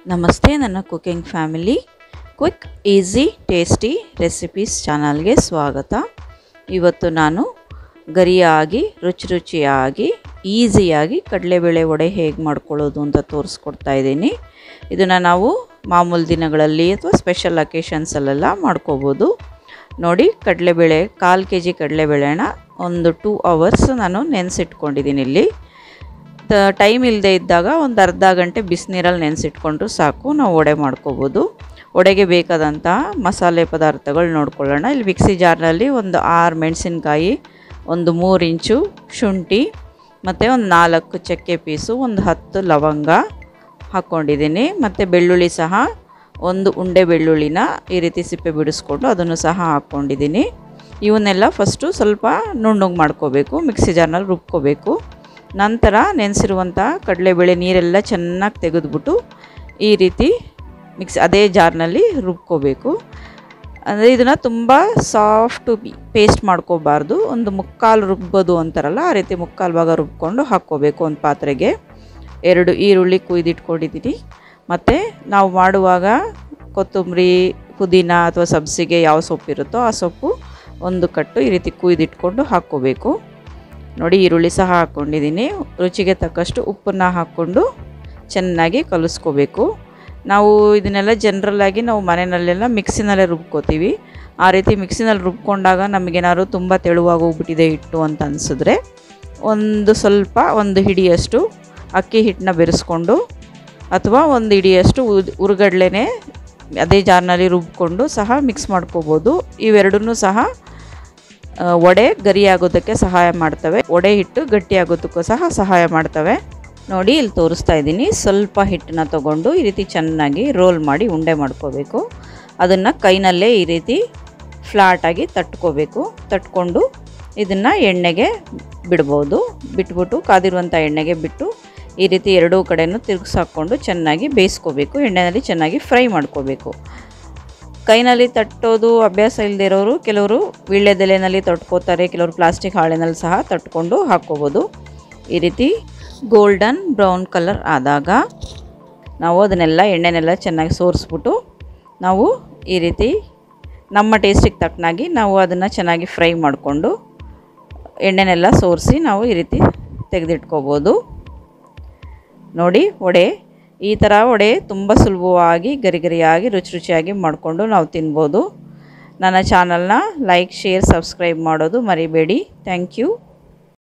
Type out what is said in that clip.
ನಮಸ್ತೆ ನನ್ನ cooking family quick easy tasty recipes ಚಾನಲ್ಗೆ ಸ್ವಾಗತ ಇವತ್ತು ನಾನು ಗರಿಯಾಗಿ ರುಚಿ ರುಚಿಯಾಗಿ ಈಸಿಯಾಗಿ ಕಡಲೆಬೇಳೆ ವಡೆ ಹೇಗೆ ಮಾಡ್ಕೊಳ್ಳೋದು ಅಂತ ತೋರಿಸ್ಕೊಡ್ತಾ ಇದ್ದೀನಿ ಇದನ್ನು ನಾವು ಮಾಮೂಲು ದಿನಗಳಲ್ಲಿ ಅಥವಾ ಸ್ಪೆಷಲ್ ಅಕೇಶನ್ಸಲ್ಲೆಲ್ಲ ಮಾಡ್ಕೋಬೋದು ನೋಡಿ ಕಡಲೆಬೇಳೆ ಕಾಲು ಕೆ ಜಿ ಕಡಲೆಬೇಳೆನ ಒಂದು ಟೂ ಅವರ್ಸ್ ನಾನು ನೆನೆಸಿಟ್ಕೊಂಡಿದ್ದೀನಿ ಇಲ್ಲಿ ಟೈಮ್ ಇಲ್ಲದೆ ಇದ್ದಾಗ ಒಂದು ಅರ್ಧ ಗಂಟೆ ಬಿಸಿನೀರಲ್ಲಿ ನೆನೆಸಿಟ್ಕೊಂಡ್ರು ಸಾಕು ನಾವು ವಡೆ ಮಾಡ್ಕೋಬೋದು ವಡೆಗೆ ಬೇಕಾದಂಥ ಮಸಾಲೆ ಪದಾರ್ಥಗಳು ನೋಡ್ಕೊಳ್ಳೋಣ ಇಲ್ಲಿ ಮಿಕ್ಸಿ ಜಾರ್ನಲ್ಲಿ ಒಂದು ಆರು ಮೆಣಸಿನ್ಕಾಯಿ ಒಂದು ಮೂರು ಇಂಚು ಶುಂಠಿ ಮತ್ತು ಒಂದು ನಾಲ್ಕು ಚಕ್ಕೆ ಪೀಸು ಒಂದು ಹತ್ತು ಲವಂಗ ಹಾಕ್ಕೊಂಡಿದ್ದೀನಿ ಮತ್ತು ಬೆಳ್ಳುಳ್ಳಿ ಸಹ ಒಂದು ಉಂಡೆ ಬೆಳ್ಳುಳ್ಳಿನ ಈ ರೀತಿ ಸಿಪ್ಪೆ ಬಿಡಿಸ್ಕೊಂಡು ಅದನ್ನು ಸಹ ಹಾಕ್ಕೊಂಡಿದ್ದೀನಿ ಇವನ್ನೆಲ್ಲ ಫಸ್ಟು ಸ್ವಲ್ಪ ನುಣ್ಣಗೆ ಮಾಡ್ಕೋಬೇಕು ಮಿಕ್ಸಿ ಜಾರ್ನಲ್ಲಿ ರುಬ್ಕೋಬೇಕು ನಂತರ ನೆನೆಸಿರುವಂಥ ಕಡಲೆಬೇಳೆ ನೀರೆಲ್ಲ ಚೆನ್ನಾಗಿ ತೆಗೆದುಬಿಟ್ಟು ಈ ರೀತಿ ಮಿಕ್ಸ್ ಅದೇ ಜಾರ್ನಲ್ಲಿ ರುಬ್ಕೋಬೇಕು ಅಂದರೆ ಇದನ್ನು ತುಂಬ ಸಾಫ್ಟು ಪೇಸ್ಟ್ ಮಾಡ್ಕೋಬಾರ್ದು ಒಂದು ಮುಕ್ಕಾಲು ರುಬ್ಬೋದು ಅಂತಾರಲ್ಲ ಆ ರೀತಿ ಮುಕ್ಕಾಲು ಭಾಗ ರುಬ್ಕೊಂಡು ಹಾಕ್ಕೋಬೇಕು ಒಂದು ಪಾತ್ರೆಗೆ ಎರಡು ಈರುಳ್ಳಿ ಕುಯ್ದಿಟ್ಕೊಂಡಿದ್ದೀನಿ ಮತ್ತು ನಾವು ಮಾಡುವಾಗ ಕೊತ್ತಂಬರಿ ಪುದೀನ ಅಥವಾ ಸಬ್ಸಿಗೆ ಯಾವ ಸೊಪ್ಪು ಇರುತ್ತೋ ಆ ಸೊಪ್ಪು ಒಂದು ಕಟ್ಟು ಈ ರೀತಿ ಕುಯ್ದಿಟ್ಕೊಂಡು ಹಾಕ್ಕೋಬೇಕು ನೋಡಿ ಈರುಳ್ಳಿ ಸಹ ಹಾಕ್ಕೊಂಡಿದ್ದೀನಿ ರುಚಿಗೆ ತಕ್ಕಷ್ಟು ಉಪ್ಪನ್ನು ಹಾಕ್ಕೊಂಡು ಚೆನ್ನಾಗಿ ಕಲಿಸ್ಕೋಬೇಕು ನಾವು ಇದನ್ನೆಲ್ಲ ಜನ್ರಲ್ಲಾಗಿ ನಾವು ಮನೆಯಲ್ಲೆಲ್ಲ ಮಿಕ್ಸಿನಲ್ಲೇ ರುಬ್ಕೋತೀವಿ ಆ ರೀತಿ ಮಿಕ್ಸಿನಲ್ಲಿ ರುಬ್ಕೊಂಡಾಗ ನಮಗೇನಾದ್ರು ತುಂಬ ತೆಳುವಾಗಿ ಹೋಗ್ಬಿಟ್ಟಿದೆ ಹಿಟ್ಟು ಅಂತ ಅನಿಸಿದ್ರೆ ಒಂದು ಸ್ವಲ್ಪ ಒಂದು ಹಿಡಿಯಷ್ಟು ಅಕ್ಕಿ ಹಿಟ್ಟನ್ನ ಬೆರೆಸ್ಕೊಂಡು ಅಥವಾ ಒಂದು ಹಿಡಿಯಷ್ಟು ಉದ್ ಉರುಗಡ್ಲೆನೇ ಅದೇ ಜಾರ್ನಲ್ಲಿ ರುಬ್ಕೊಂಡು ಸಹ ಮಿಕ್ಸ್ ಮಾಡ್ಕೋಬೋದು ಇವೆರಡನ್ನೂ ಸಹ ವಡೆ ಗರಿ ಆಗೋದಕ್ಕೆ ಸಹಾಯ ಮಾಡ್ತವೆ ವಡೆ ಹಿಟ್ಟು ಗಟ್ಟಿ ಆಗೋದಕ್ಕೂ ಸಹ ಸಹಾಯ ಮಾಡ್ತವೆ ನೋಡಿ ಇಲ್ಲಿ ತೋರಿಸ್ತಾ ಇದ್ದೀನಿ ಸ್ವಲ್ಪ ಹಿಟ್ಟನ್ನ ತೊಗೊಂಡು ಈ ರೀತಿ ಚೆನ್ನಾಗಿ ರೋಲ್ ಮಾಡಿ ಉಂಡೆ ಮಾಡ್ಕೋಬೇಕು ಅದನ್ನು ಕೈನಲ್ಲೇ ಈ ರೀತಿ ಫ್ಲಾಟಾಗಿ ತಟ್ಕೋಬೇಕು ತಟ್ಕೊಂಡು ಇದನ್ನು ಎಣ್ಣೆಗೆ ಬಿಡ್ಬೋದು ಬಿಟ್ಬಿಟ್ಟು ಕಾದಿರುವಂಥ ಎಣ್ಣೆಗೆ ಬಿಟ್ಟು ಈ ರೀತಿ ಎರಡೂ ಕಡೆಯೂ ತಿರುಗಿಸಾಕೊಂಡು ಚೆನ್ನಾಗಿ ಬೇಯಿಸ್ಕೋಬೇಕು ಎಣ್ಣೆಯಲ್ಲಿ ಚೆನ್ನಾಗಿ ಫ್ರೈ ಮಾಡ್ಕೋಬೇಕು ಕೈನಲ್ಲಿ ತಟ್ಟೋದು ಅಭ್ಯಾಸ ಇಲ್ಲದೆ ಇರೋರು ಕೆಲವರು ವೀಳ್ಯದೆಲೆನಲ್ಲಿ ತಟ್ಕೋತಾರೆ ಕೆಲವರು ಪ್ಲಾಸ್ಟಿಕ್ ಹಾಳೆನಲ್ಲಿ ಸಹ ತಟ್ಕೊಂಡು ಹಾಕ್ಕೋಬೋದು ಈ ರೀತಿ ಗೋಲ್ಡನ್ ಬ್ರೌನ್ ಕಲರ್ ಆದಾಗ ನಾವು ಅದನ್ನೆಲ್ಲ ಎಣ್ಣೆನೆಲ್ಲ ಚೆನ್ನಾಗಿ ಸೋರಿಸ್ಬಿಟ್ಟು ನಾವು ಈ ರೀತಿ ನಮ್ಮ ಟೇಸ್ಟಿಗೆ ತಕ್ಕನಾಗಿ ನಾವು ಅದನ್ನು ಚೆನ್ನಾಗಿ ಫ್ರೈ ಮಾಡಿಕೊಂಡು ಎಣ್ಣೆನೆಲ್ಲ ಸೋರಿಸಿ ನಾವು ಈ ರೀತಿ ತೆಗೆದಿಟ್ಕೋಬೋದು ನೋಡಿ ವಡೆ ಈ ಥರ ವಡೆ ತುಂಬ ಸುಲಭವಾಗಿ ಗರಿ ಗರಿಯಾಗಿ ರುಚಿ ರುಚಿಯಾಗಿ ಮಾಡಿಕೊಂಡು ನಾವು ತಿನ್ಬೋದು ನನ್ನ ಚಾನಲ್ನ ಲೈಕ್ ಶೇರ್ ಸಬ್ಸ್ಕ್ರೈಬ್ ಮಾಡೋದು ಮರಿಬೇಡಿ ಥ್ಯಾಂಕ್ ಯು